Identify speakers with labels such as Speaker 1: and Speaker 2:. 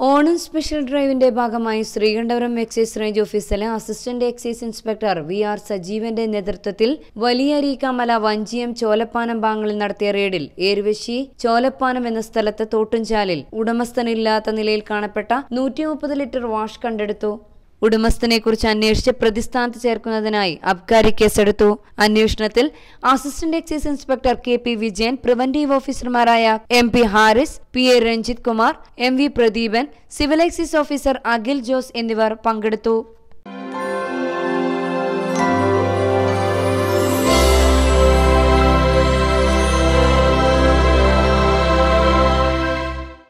Speaker 1: Onam special ഡ്രൈവിന്റെ ഭാഗമായി Sreekandapuram excise range ഓഫീസിലെ assistant excise inspector V R സജീവന്റെ നേതൃത്വത്തിൽ വലിയരീക്കാമല വഞ്ചിയം ചോലപ്പാനം ഭാഗങ്ങളിൽ നടത്തിയ റെയ്ഡിൽ ഏരുവശി ചോലപ്പാനം എന്ന സ്ഥലത്ത് തോട്ടുംചാലിൽ ഉടമസ്ഥനില്ലാത്ത നിലയിൽ കാണപ്പെട്ട നൂറ്റി മുപ്പത് ലിറ്റർ വാഷ് കണ്ടെടുത്തു ഉടമസ്ഥനെക്കുറിച്ച് അന്വേഷിച്ച് പ്രതിസ്ഥാനത്ത് ചേർക്കുന്നതിനായി അബ്കാരി കേസെടുത്തു അന്വേഷണത്തിൽ assistant excise inspector K P Vijayan preventive ഓഫീസർമാരായ M P Haris P A Ranjith Kumar M V Pradeepan civil excise officer Akhil Jose എന്നിവർ പങ്കെടുത്തു